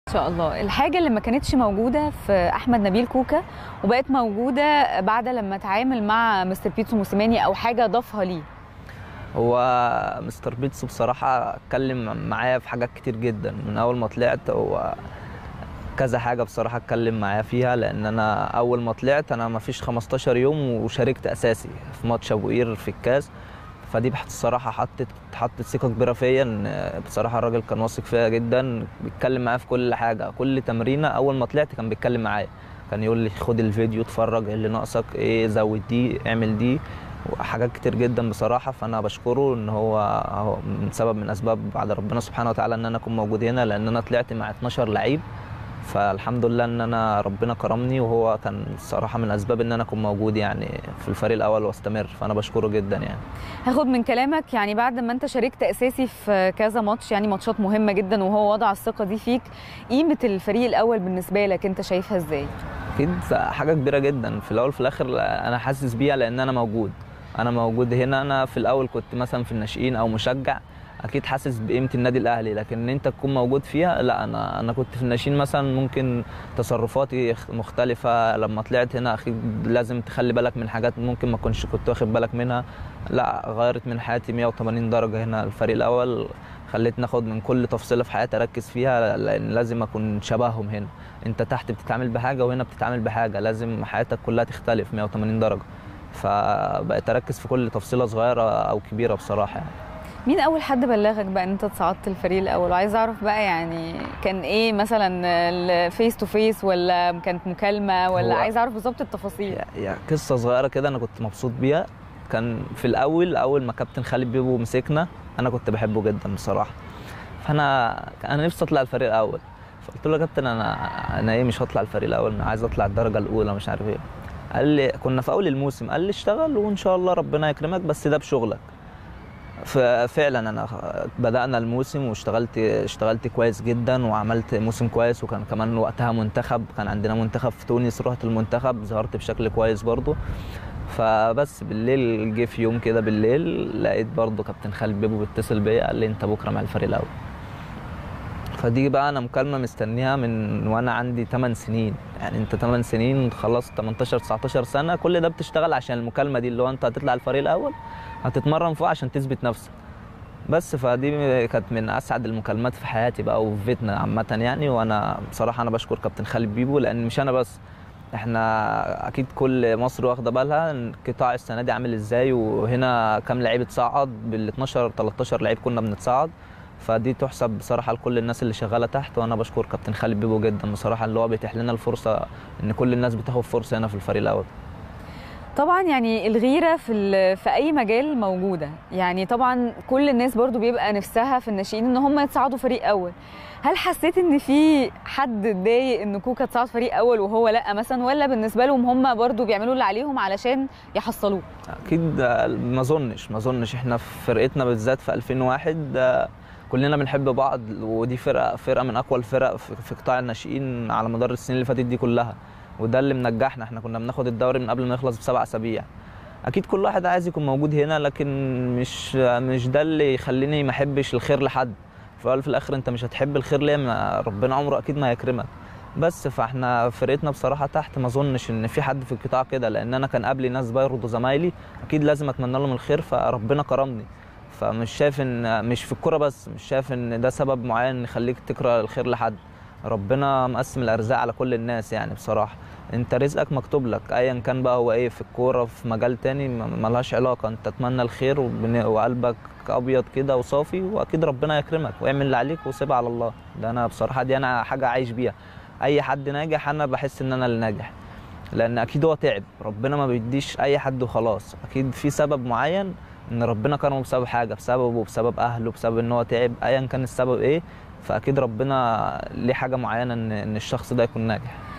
ان شاء الله الحاجه اللي ما كانتش موجوده في احمد نبيل كوكا وبقت موجوده بعد لما اتعامل مع مستر بيتسو موسيماني او حاجه ضافها ليه هو مستر بيتسو بصراحة اتكلم معايا في حاجات كتير جدا من أول ما طلعت هو كذا حاجة بصراحة اتكلم معايا فيها لأن أنا أول ما طلعت أنا ما فيش 15 يوم وشاركت أساسي في ماتش أبو قير في الكاس فدي بصراحة حطت حطت ثقة كبيرة فيا إن بصراحة الراجل كان واثق فيا جدا بيتكلم معايا في كل حاجة كل تمرينة أول ما طلعت كان بيتكلم معايا كان يقول لي خد الفيديو اتفرج ايه اللي ناقصك ايه زود دي اعمل دي وحاجات كتير جدا بصراحة فأنا بشكره إن هو هو من سبب من أسباب بعد ربنا سبحانه وتعالى إن أنا أكون موجود هنا لأن أنا طلعت مع 12 لعيب فالحمد لله إن أنا ربنا كرمني وهو كان الصراحة من أسباب إن أنا أكون موجود يعني في الفريق الأول واستمر فأنا بشكره جدا يعني هاخد من كلامك يعني بعد ما انت شاركت اساسي في كذا ماتش يعني ماتشات مهمه جدا وهو وضع الثقه دي فيك قيمه الفريق الاول بالنسبه لك انت شايفها ازاي أكيد حاجة كبيرة جدا في الأول وفي الآخر أنا حاسس بيها لأن أنا موجود انا موجود هنا انا في الاول كنت مثلا في الناشئين او مشجع اكيد حاسس بقيمه النادي الاهلي لكن ان انت تكون موجود فيها لا انا انا كنت في الناشئين مثلا ممكن تصرفاتي مختلفه لما طلعت هنا اكيد لازم تخلي بالك من حاجات ممكن ما كنتش كنت واخد بالك منها لا غيرت من حياتي 180 درجه هنا الفريق الاول خليتني اخد من كل تفصيله في حياتي اركز فيها لان لازم اكون شبههم هنا انت تحت بتتعامل بحاجه وهنا بتتعامل بحاجه لازم حياتك كلها تختلف 180 درجه فبقيت اركز في كل تفصيله صغيره او كبيره بصراحه يعني. مين اول حد بلغك بقى ان انت اتصعدت الفريق الاول وعايز اعرف بقى يعني كان ايه مثلا الفيس تو فيس ولا كانت مكالمه ولا عايز اعرف بالظبط التفاصيل يعني قصه صغيره كده انا كنت مبسوط بيها كان في الاول اول ما كابتن خالد بيبو مسكنا انا كنت بحبه جدا بصراحه فانا انا نفسي اطلع الفريق الاول فقلت له يا كابتن انا انا ايه مش هطلع الفريق الاول انا عايز اطلع الدرجه الاولى مش عارف ايه قال لي كنا في اول الموسم قال لي اشتغل وان شاء الله ربنا يكرمك بس ده بشغلك ففعلا انا بدانا الموسم واشتغلت اشتغلت كويس جدا وعملت موسم كويس وكان كمان وقتها منتخب كان عندنا منتخب في تونس رحت المنتخب ظهرت بشكل كويس برضه فبس بالليل جه في يوم كده بالليل لقيت برضه كابتن خالد بيبو بيتصل بيا قال لي انت بكره مع الفريق الاول فدي بقى انا مكالمه مستنيها من وانا عندي 8 سنين يعني انت 8 سنين خلاص 18 19 سنه كل ده بتشتغل عشان المكالمه دي اللي هو انت هتطلع الفريق الاول هتتمرن فوق عشان تثبت نفسك بس فدي كانت من اسعد المكالمات في حياتي بقى وفي بيتنا عامه يعني وانا بصراحه انا بشكر كابتن خالد بيبو لان مش انا بس احنا اكيد كل مصر واخده بالها القطاع السنه دي عامل ازاي وهنا كام لعيب اتصعد بال 12 13 لعيب كنا بنتصعد فدي تحسب بصراحه لكل الناس اللي شغاله تحت وانا بشكر كابتن خالد بيبو جدا بصراحه اللي هو بيتيح لنا الفرصه ان كل الناس بتاخد فرصه هنا في الفريق الاول طبعا يعني الغيره في في اي مجال موجوده يعني طبعا كل الناس برضو بيبقى نفسها في الناشئين ان هم يتصعدوا فريق اول هل حسيت ان في حد اتضايق ان كوكا اتصعد فريق اول وهو لا مثلا ولا بالنسبه لهم هم برضو بيعملوا اللي عليهم علشان يحصلوه اكيد ما اظنش ما اظنش احنا في فرقتنا بالذات في 2001 كلنا بنحب بعض ودي فرقه فرقه من اقوى الفرق في قطاع الناشئين على مدار السنين اللي فاتت دي كلها وده اللي منجحنا احنا كنا بناخد الدوري من قبل ما يخلص بسبع اسابيع اكيد كل واحد عايز يكون موجود هنا لكن مش مش ده اللي يخليني ما احبش الخير لحد في الاخر انت مش هتحب الخير ليه ما ربنا عمره اكيد ما هيكرمك بس فاحنا فرقتنا بصراحه تحت ما اظنش ان في حد في القطاع كده لان انا كان قبلي ناس برضه زمايلي اكيد لازم اتمنى لهم الخير فربنا كرمني فمش شايف ان مش في الكوره بس مش شايف ان ده سبب معين يخليك تكره الخير لحد ربنا مقسم الارزاق على كل الناس يعني بصراحه انت رزقك مكتوب لك ايا كان بقى هو ايه في الكوره في مجال تاني ملهاش علاقه انت تتمنى الخير وقلبك ابيض كده وصافي واكيد ربنا يكرمك واعمل اللي عليك وسيبها على الله ده انا بصراحه دي انا حاجه عايش بيها اي حد ناجح انا بحس ان انا اللي ناجح لان اكيد هو تعب ربنا ما بيديش اي حد وخلاص اكيد في سبب معين ان ربنا كرمه بسبب حاجه بسببه بسبب اهله بسبب ان هو تعب ايا كان السبب ايه فاكيد ربنا ليه حاجه معينه ان ان الشخص ده يكون ناجح